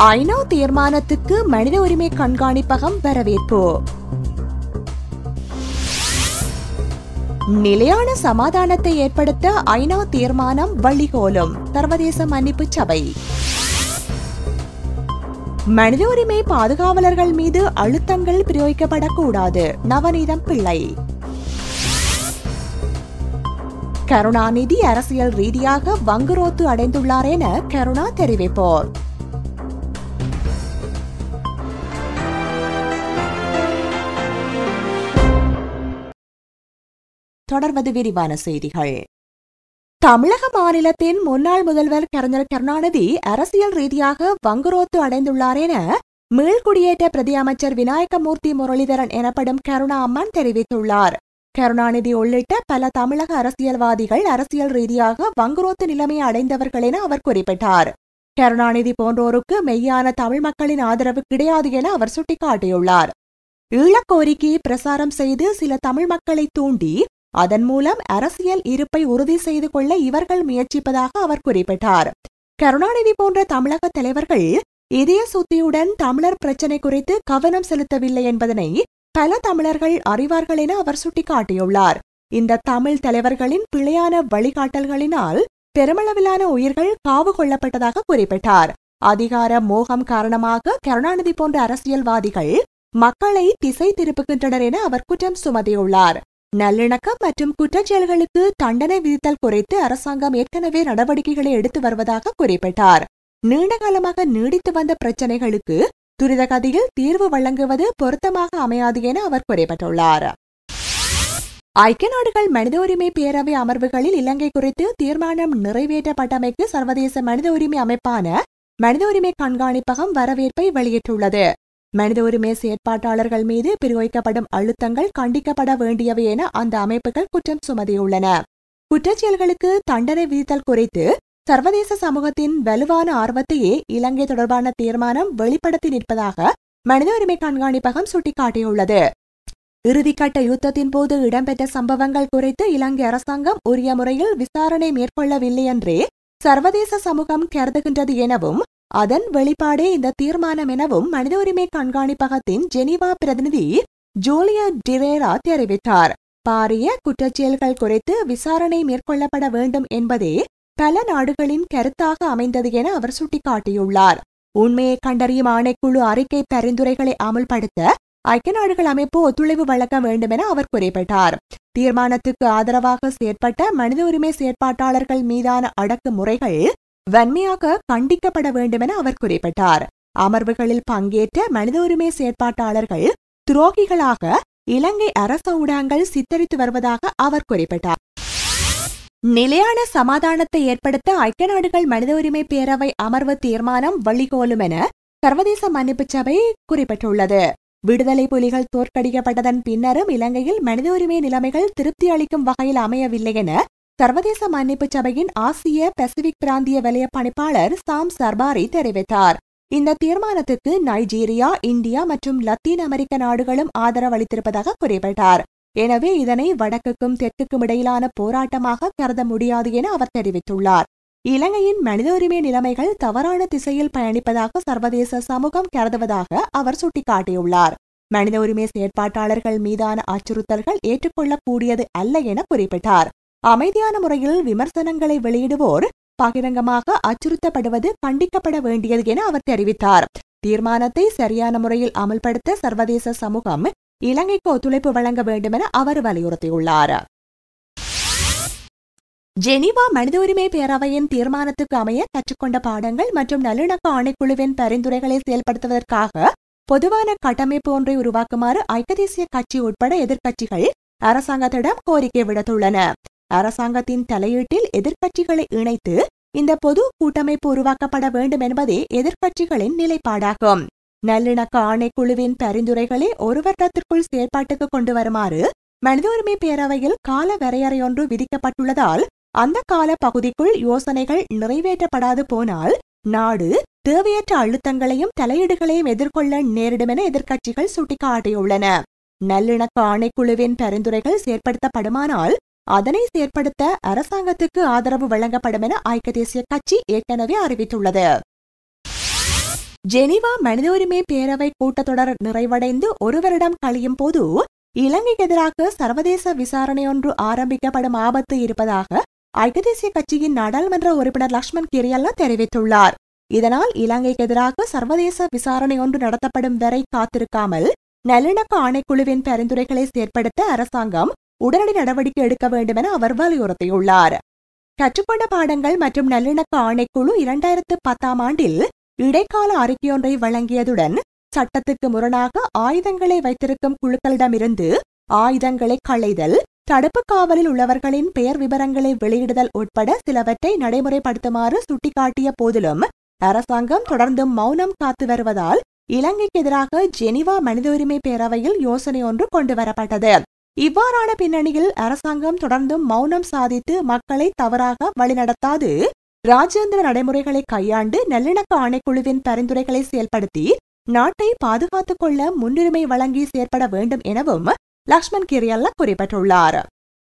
ஐநா தீர்மானத்துக்கு மனித உரிமை கண்காணிப்பகம் வரவேற்பு நிலையான சமாதானத்தை ஏற்படுத்த ஐநா தீர்மானம் வழிகோலும் சர்வதேச மன்னிப்பு சபை மனித உரிமை பாதுகாவலர்கள் மீது அழுத்தங்கள் பிரயோகிக்கப்படக்கூடாது நவநீதம் பிள்ளை கருணாநிதி அரசியல் ரீதியாக வங்குரோத்து அடைந்துள்ளார் என கருணா தெரிவிப்போர் தொடர்வது விரிவான செய்திகள் தமிழக மாநிலத்தின் முன்னாள் முதல்வர் கலைஞர் கருணாநிதி அரசியல் ரீதியாக வங்குரோத்து அடைந்துள்ளார் என மீள்குடியேற்ற பிரதி அமைச்சர் விநாயகமூர்த்தி முரளிதரன் எனப்படும் கருணா அம்மன் தெரிவித்துள்ளார் கருணாநிதி உள்ளிட்ட பல தமிழக அரசியல்வாதிகள் அரசியல் ரீதியாக வங்குரோத்து நிலைமையை அடைந்தவர்கள் என அவர் குறிப்பிட்டார் கருணாநிதி போன்றோருக்கு மெய்யான தமிழ் மக்களின் ஆதரவு கிடையாது என அவர் சுட்டிக்காட்டியுள்ளார் ஈழக் கோரிக்கையை பிரசாரம் செய்து சில தமிழ் மக்களை தூண்டி அதன் மூலம் அரசியல் இருப்பை உறுதி செய்து கொள்ள இவர்கள் முயற்சிப்பதாக அவர் குறிப்பிட்டார் கருணாநிதி போன்ற தமிழக தலைவர்கள் இதய சுத்தியுடன் தமிழர் பிரச்சினை குறித்து கவனம் செலுத்தவில்லை என்பதனை பல தமிழர்கள் அறிவார்கள் என அவர் சுட்டிக்காட்டியுள்ளார் இந்த தமிழ் தலைவர்களின் பிழையான வழிகாட்டல்களினால் பெருமளவிலான உயிர்கள் காவு கொள்ளப்பட்டதாக குறிப்பிட்டார் அதிகார மோகம் காரணமாக கருணாநிதி போன்ற அரசியல்வாதிகள் மக்களை திசை திருப்புகின்றனர் என அவர் குற்றம் சுமத்தியுள்ளார் நல்லிணக்கம் மற்றும் குற்றச்செயல்களுக்கு தண்டனை விதித்தல் குறித்து அரசாங்கம் ஏற்கனவே நடவடிக்கைகளை எடுத்து வருவதாக குறிப்பிட்டார் நீண்ட காலமாக நீடித்து வந்த பிரச்சினைகளுக்கு துரிதகதியில் தீர்வு வழங்குவது பொருத்தமாக அமையாது என அவர் குறிப்பிட்டுள்ளார் ஐக்கிய நாடுகள் மனித உரிமை பேரவை அமர்வுகளில் இலங்கை குறித்து தீர்மானம் நிறைவேற்றப்பட்டமைக்கு சர்வதேச மனித உரிமை அமைப்பான மனித உரிமை கண்காணிப்பகம் வரவேற்பை வெளியிட்டுள்ளது மனித உரிமை செயற்பாட்டாளர்கள் மீது பிரயோகிக்கப்படும் அழுத்தங்கள் கண்டிக்கப்பட வேண்டியவை என அந்த அமைப்புகள் குற்றம் சுமத்தியுள்ளன குற்றச்செயல்களுக்கு தண்டனை விதித்தல் குறித்து சர்வதேச சமூகத்தின் வலுவான ஆர்வத்தையே இலங்கை தொடர்பான தீர்மானம் வெளிப்படுத்தி நிற்பதாக மனித உரிமை கண்காணிப்பகம் சுட்டிக்காட்டியுள்ளது இறுதிக்கட்ட யுத்தத்தின் போது இடம்பெற்ற சம்பவங்கள் குறித்து இலங்கை அரசாங்கம் உரிய முறையில் விசாரணை மேற்கொள்ளவில்லை என்றே சர்வதேச சமூகம் கருதுகின்றது எனவும் அதன் வெளிப்பாடே இந்த தீர்மானம் எனவும் மனித உரிமை கண்காணிப்பகத்தின் ஜெனீவா பிரதிநிதி ஜூலியா டிரேரா தெரிவித்தார் பாரிய குற்றச்செயல்கள் குறித்து விசாரணை மேற்கொள்ளப்பட வேண்டும் என்பதே பல நாடுகளின் கருத்தாக அமைந்தது என அவர் சுட்டிக்காட்டியுள்ளார் உண்மையை கண்டறியும் ஆணைக்குழு அறிக்கை பரிந்துரைகளை அமல்படுத்த ஐக்கிய நாடுகள் அமைப்பு ஒத்துழைப்பு வழங்க வேண்டும் என அவர் குறிப்பிட்டார் தீர்மானத்துக்கு ஆதரவாக செயற்பட்ட மனித உரிமை செயற்பாட்டாளர்கள் மீதான அடக்குமுறைகள் வன்மையாக கண்டிக்கப்பட வேண்டும் என அவர் குறிப்பிட்டார் அமர்வுகளில் பங்கேற்ற மனித உரிமை செயற்பாட்டாளர்கள் துரோகிகளாக இலங்கை அரச ஊடகங்கள் சித்தரித்து வருவதாக அவர் குறிப்பிட்டார் நிலையான சமாதானத்தை ஏற்படுத்த ஐக்கிய நாடுகள் மனித உரிமை பேரவை அமர்வு தீர்மானம் வழிகோலும் என சர்வதேச மன்னிப்பு சபை குறிப்பிட்டுள்ளது விடுதலை புலிகள் தோற்கடிக்கப்பட்டதன் பின்னரும் இலங்கையில் மனித உரிமை நிலைமைகள் திருப்தி அளிக்கும் வகையில் அமையவில்லை என சர்வதேச மன்னிப்பு சபையின் ஆசிய பசிபிக் பிராந்திய வலய பணிப்பாளர் சாம் சர்பாரி தெரிவித்தார் இந்த தீர்மானத்துக்கு நைஜீரியா இந்தியா மற்றும் லத்தீன் அமெரிக்க நாடுகளும் ஆதரவளித்திருப்பதாக குறிப்பிட்டார் எனவே இதனை வடக்குக்கும் தெற்குக்கும் இடையிலான போராட்டமாக கருத முடியாது என அவர் தெரிவித்துள்ளார் இலங்கையின் மனித உரிமை நிலைமைகள் தவறான திசையில் பயணிப்பதாக சர்வதேச சமூகம் கருதுவதாக அவர் சுட்டிக்காட்டியுள்ளார் மனித உரிமை செயற்பாட்டாளர்கள் மீதான அச்சுறுத்தல்கள் ஏற்றுக்கொள்ளக்கூடியது அல்ல என குறிப்பிட்டார் அமைதியான முறையில் விமர்சனங்களை வெளியிடுவோர் பகிரங்கமாக அச்சுறுத்தப்படுவது கண்டிக்கப்பட வேண்டியது என அவர் தெரிவித்தார் தீர்மானத்தை சரியான முறையில் அமல்படுத்த சர்வதேச சமூகம் இலங்கைக்கு ஒத்துழைப்பு வழங்க வேண்டும் என அவர் வலியுறுத்தியுள்ளார் ஜெனீவா மனித உரிமை பேரவையின் தீர்மானத்துக்கு அமைய கற்றுக்கொண்ட பாடங்கள் மற்றும் நல்லிணக்க ஆணைக்குழுவின் பரிந்துரைகளை செயல்படுத்துவதற்காக பொதுவான கட்டமைப்பு ஒன்றை உருவாக்குமாறு ஐக்கிய தேசிய கட்சி உட்பட எதிர்க்கட்சிகள் அரசாங்கத்திடம் கோரிக்கை விடுத்துள்ளன அரசாங்கத்தின் தலையீட்டில் எதிர்க்கட்சிகளை இணைத்து இந்த பொது கூட்டமைப்பு உருவாக்கப்பட வேண்டும் என்பதே எதிர்க்கட்சிகளின் நிலைப்பாடாகும் நல்லிணக்க ஆணைக்குழுவின் பரிந்துரைகளை ஒரு வருடத்திற்குள் செயல்பாட்டுக்கு கொண்டு வருமாறு மனித உரிமை பேரவையில் கால வரையறையொன்று விதிக்கப்பட்டுள்ளதால் அந்த கால பகுதிக்குள் யோசனைகள் நிறைவேற்றப்படாது போனால் நாடு தேவையற்ற அழுத்தங்களையும் தலையீடுகளையும் எதிர்கொள்ள நேரிடும் என எதிர்க்கட்சிகள் சுட்டிக்காட்டியுள்ளன நல்லிணக்க ஆணைக்குழுவின் பரிந்துரைகள் செயற்படுத்தப்படுமானால் அதனை செயற்படுத்த அரசாங்கத்துக்கு ஆதரவு வழங்கப்படும் என ஐக்கிய தேசிய கட்சி ஏற்கனவே அறிவித்துள்ளது ஜெனீவா மனித உரிமை பேரவை கூட்டத்தொடர் நிறைவடைந்து ஒரு வருடம் கழியும் போது இலங்கைக்கு எதிராக சர்வதேச விசாரணை ஒன்று ஆரம்பிக்கப்படும் ஆபத்து இருப்பதாக ஐக்கிய தேசிய கட்சியின் நாடாளுமன்ற உறுப்பினர் லக்ஷ்மண் கிரியல்லா தெரிவித்துள்ளார் இதனால் இலங்கைக்கு எதிராக சர்வதேச விசாரணை ஒன்று நடத்தப்படும் வரை காத்திருக்காமல் நல்லிணக்க ஆணைக்குழுவின் பரிந்துரைகளை செயற்படுத்த அரசாங்கம் உடனடி நடவடிக்கை எடுக்க வேண்டும் என அவர் வலியுறுத்தியுள்ளார் கற்றுக்கொண்ட பாடங்கள் மற்றும் நல்லிணக்க ஆணைக்குழு இரண்டாயிரத்து பத்தாம் ஆண்டில் இடைக்கால அறிக்கையொன்றை வழங்கியதுடன் சட்டத்துக்கு முரணாக ஆயுதங்களை வைத்திருக்கும் குழுக்களிடமிருந்து ஆயுதங்களை களைதல் தடுப்பு காவலில் உள்ளவர்களின் பெயர் விவரங்களை வெளியிடுதல் உட்பட சிலவற்றை நடைமுறைப்படுத்துமாறு சுட்டிக்காட்டிய போதிலும் அரசாங்கம் தொடர்ந்தும் மௌனம் காத்து வருவதால் இலங்கைக்கு எதிராக ஜெனிவா மனித உரிமை பேரவையில் யோசனை ஒன்று கொண்டு வரப்பட்டது இவ்வாறான பின்னணியில் அரசாங்கம் தொடர்ந்தும் மௌனம் சாதித்து மக்களை தவறாக வழிநடத்தாது ராஜேந்திர நடைமுறைகளை கையாண்டு நல்லிணக்க ஆணைக்குழுவின் பரிந்துரைகளை செயல்படுத்தி நாட்டை பாதுகாத்துக் கொள்ள முன்னுரிமை வழங்கி செயற்பட வேண்டும் எனவும் லக்ஷ்மண் கிரியல்ல குறிப்பிட்டுள்ளார்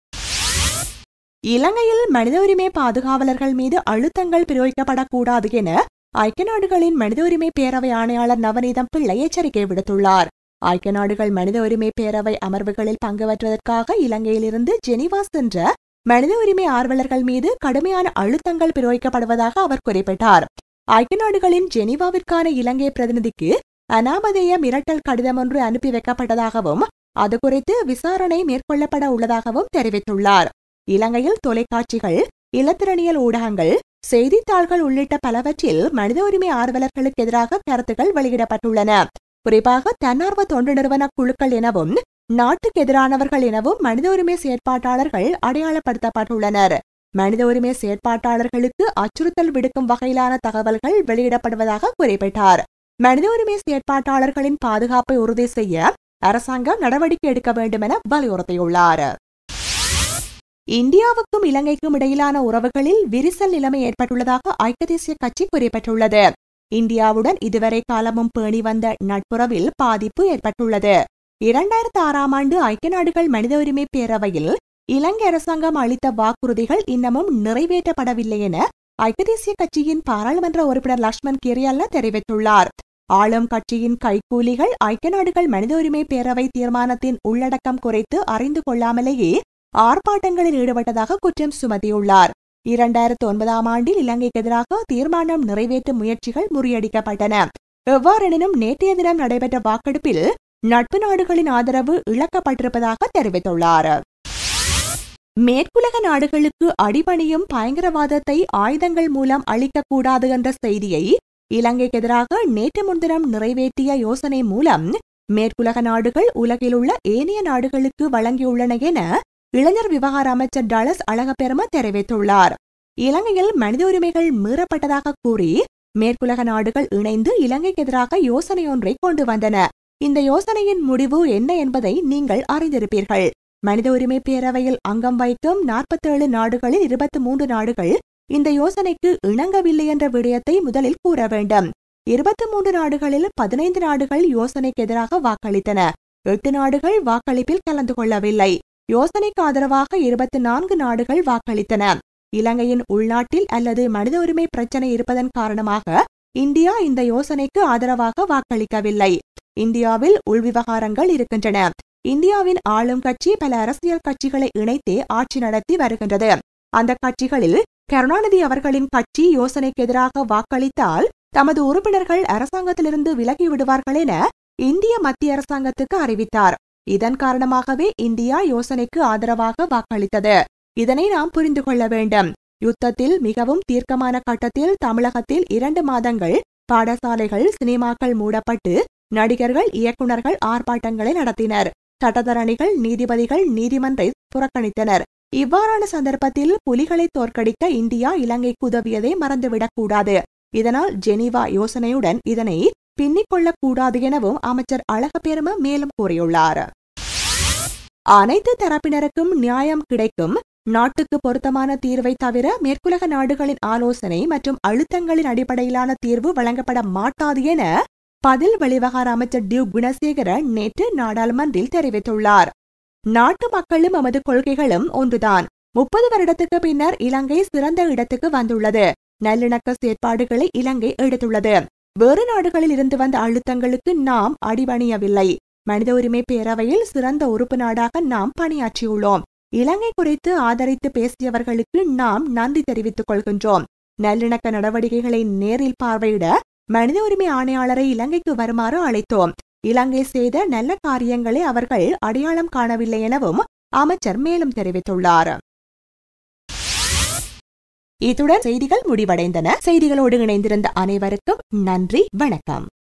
இலங்கையில் மனித உரிமை பாதுகாவலர்கள் மீது அழுத்தங்கள் பிரயோகிக்கப்படக்கூடாது என ஐக்கிய நாடுகளின் மனித உரிமை பேரவை ஆணையாளர் நவநீதம் பிள்ளை எச்சரிக்கை விடுத்துள்ளார் ஐக்கிய நாடுகள் மனித உரிமை பேரவை அமர்வுகளில் பங்குபற்றுவதற்காக இலங்கையிலிருந்து ஜெனீவா சென்ற மனித உரிமை ஆர்வலர்கள் மீது கடுமையான அழுத்தங்கள் பிரயோகிக்கப்படுவதாக அவர் குறிப்பிட்டார் ஐக்கிய நாடுகளின் ஜெனீவாவிற்கான இலங்கை பிரதிநிதிக்கு அனாமதேய மிரட்டல் கடிதம் ஒன்று அனுப்பி வைக்கப்பட்டதாகவும் அது குறித்து விசாரணை மேற்கொள்ளப்பட உள்ளதாகவும் தெரிவித்துள்ளார் இலங்கையில் தொலைக்காட்சிகள் இலத்திரனியல் ஊடகங்கள் செய்தித்தாள்கள் உள்ளிட்ட பலவற்றில் மனித உரிமை ஆர்வலர்களுக்கு எதிராக கருத்துக்கள் வெளியிடப்பட்டுள்ளன குறிப்பாக தன்னார்வ தொண்டு நிறுவன குழுக்கள் எனவும் நாட்டுக்கு எதிரானவர்கள் எனவும் மனித உரிமை செயற்பாட்டாளர்கள் அடையாளப்படுத்தப்பட்டுள்ளனர் மனித உரிமை செயற்பாட்டாளர்களுக்கு அச்சுறுத்தல் விடுக்கும் வகையிலான தகவல்கள் வெளியிடப்படுவதாக குறிப்பிட்டார் மனித உரிமை செயற்பாட்டாளர்களின் பாதுகாப்பை உறுதி செய்ய அரசாங்கம் நடவடிக்கை எடுக்க வேண்டும் என வலியுறுத்தியுள்ளார் இந்தியாவுக்கும் இலங்கைக்கும் இடையிலான உறவுகளில் விரிசல் நிலைமை ஏற்பட்டுள்ளதாக ஐக்கிய தேசிய கட்சி குறிப்பிட்டுள்ளது இந்தியாவுடன் இதுவரை காலமும் பேணி வந்த நட்புறவில் பாதிப்பு ஏற்பட்டுள்ளது இரண்டாயிரத்தி ஆறாம் ஆண்டு ஐக்கிய நாடுகள் மனித உரிமை பேரவையில் இலங்கை அரசாங்கம் அளித்த வாக்குறுதிகள் இன்னமும் நிறைவேற்றப்படவில்லை என ஐக்கிய தேசிய கட்சியின் பாராளுமன்ற உறுப்பினர் லக்ஷ்மண் கிரியல்ல தெரிவித்துள்ளார் ஆளும் கட்சியின் கைக்கூலிகள் ஐக்கிய நாடுகள் மனித உரிமை பேரவை தீர்மானத்தின் உள்ளடக்கம் குறித்து அறிந்து கொள்ளாமலேயே ஆர்ப்பாட்டங்களில் ஈடுபட்டதாக குற்றம் சுமத்தியுள்ளார் இரண்டாயிரத்து ஒன்பதாம் ஆண்டில் இலங்கைக்கு எதிராக தீர்மானம் நிறைவேற்றும் முயற்சிகள் முறியடிக்கப்பட்டன எவ்வாறெனினும் நேற்றைய தினம் நடைபெற்ற வாக்கெடுப்பில் நட்பு நாடுகளின் ஆதரவு இழக்கப்பட்டிருப்பதாக தெரிவித்துள்ளார் மேற்குலக நாடுகளுக்கு அடிபணியும் பயங்கரவாதத்தை ஆயுதங்கள் மூலம் அளிக்கக்கூடாது என்ற செய்தியை இலங்கைக்கு எதிராக நேற்று முன்தினம் நிறைவேற்றிய யோசனை மூலம் மேற்குலக நாடுகள் உலகிலுள்ள ஏனைய நாடுகளுக்கு வழங்கியுள்ளன என இளைஞர் விவகார அமைச்சர் டலஸ் அழகப்பெரும தெரிவித்துள்ளார் இலங்கையில் மனித உரிமைகள் மீறப்பட்டதாக கூறி மேற்குலக நாடுகள் இணைந்து இலங்கைக்கு எதிராக யோசனை ஒன்றை கொண்டு வந்தன இந்த யோசனையின் முடிவு என்ன என்பதை நீங்கள் அறிந்திருப்பீர்கள் மனித உரிமை பேரவையில் அங்கம் வைக்கும் நாற்பத்தேழு நாடுகளில் இருபத்தி மூன்று நாடுகள் இந்த யோசனைக்கு இணங்கவில்லை என்ற விடயத்தை முதலில் கூற வேண்டும் இருபத்தி மூன்று நாடுகளில் பதினைந்து நாடுகள் யோசனைக்கு எதிராக வாக்களித்தன எட்டு நாடுகள் வாக்களிப்பில் கலந்து கொள்ளவில்லை யோசனைக்கு ஆதரவாக இருபத்தி நான்கு நாடுகள் வாக்களித்தன இலங்கையின் உள்நாட்டில் அல்லது மனித உரிமை பிரச்சனை இருப்பதன் காரணமாக இந்தியா இந்த யோசனைக்கு ஆதரவாக வாக்களிக்கவில்லை இந்தியாவில் உள்விவகாரங்கள் இருக்கின்றன இந்தியாவின் ஆளும் கட்சி பல அரசியல் கட்சிகளை இணைத்தே ஆட்சி நடத்தி வருகின்றது அந்த கட்சிகளில் கருணாநிதி அவர்களின் கட்சி யோசனைக்கு எதிராக வாக்களித்தால் தமது உறுப்பினர்கள் அரசாங்கத்திலிருந்து விலகி விடுவார்கள் என இந்திய மத்திய அரசாங்கத்துக்கு அறிவித்தார் இதன் காரணமாகவே இந்தியா யோசனைக்கு ஆதரவாக வாக்களித்தது இதனை நாம் புரிந்து கொள்ள வேண்டும் யுத்தத்தில் மிகவும் தீர்க்கமான கட்டத்தில் தமிழகத்தில் இரண்டு மாதங்கள் பாடசாலைகள் சினிமாக்கள் மூடப்பட்டு நடிகர்கள் இயக்குநர்கள் ஆர்ப்பாட்டங்களை நடத்தினர் சட்டத்தரணிகள் நீதிபதிகள் நீதிமன்றை புறக்கணித்தனர் இவ்வாறான சந்தர்ப்பத்தில் புலிகளை தோற்கடிக்க இந்தியா இலங்கைக்கு உதவியதை மறந்துவிடக்கூடாது இதனால் ஜெனீவா யோசனையுடன் இதனை பின்னிக் கொள்ளக்கூடாது எனவும் அமைச்சர் அழகப்பெரும மேலும் கூறியுள்ளார் அனைத்து தரப்பினருக்கும் நியாயம் கிடைக்கும் நாட்டுக்கு பொருத்தமான தீர்வை தவிர மேற்குலக நாடுகளின் ஆலோசனை மற்றும் அழுத்தங்களின் அடிப்படையிலான தீர்வு வழங்கப்பட மாட்டாது என பதில் வெளிவகார அமைச்சர் டியூ குணசேகர நேற்று நாடாளுமன்றில் தெரிவித்துள்ளார் நாட்டு மக்களும் எமது கொள்கைகளும் ஒன்றுதான் முப்பது வருடத்துக்கு பின்னர் இலங்கை சிறந்த இடத்துக்கு வந்துள்ளது நல்லிணக்க செயற்பாடுகளை இலங்கை எடுத்துள்ளது வேறு நாடுகளில் இருந்து வந்த அழுத்தங்களுக்கு நாம் அடிபணியவில்லை மனித உரிமை பேரவையில் சிறந்த உறுப்பு நாடாக நாம் பணியாற்றியுள்ளோம் இலங்கை குறித்து ஆதரித்து பேசியவர்களுக்கு நாம் நன்றி தெரிவித்துக் கொள்கின்றோம் நல்லிணக்க நடவடிக்கைகளை நேரில் பார்வையிட மனித உரிமை ஆணையாளரை இலங்கைக்கு வருமாறு அழைத்தோம் இலங்கை செய்த நல்ல காரியங்களை அவர்கள் அடையாளம் காணவில்லை எனவும் அமைச்சர் மேலும் தெரிவித்துள்ளார் இத்துடன் செய்திகள் முடிவடைந்தன செய்திகளோடு இணைந்திருந்த அனைவருக்கும் நன்றி வணக்கம்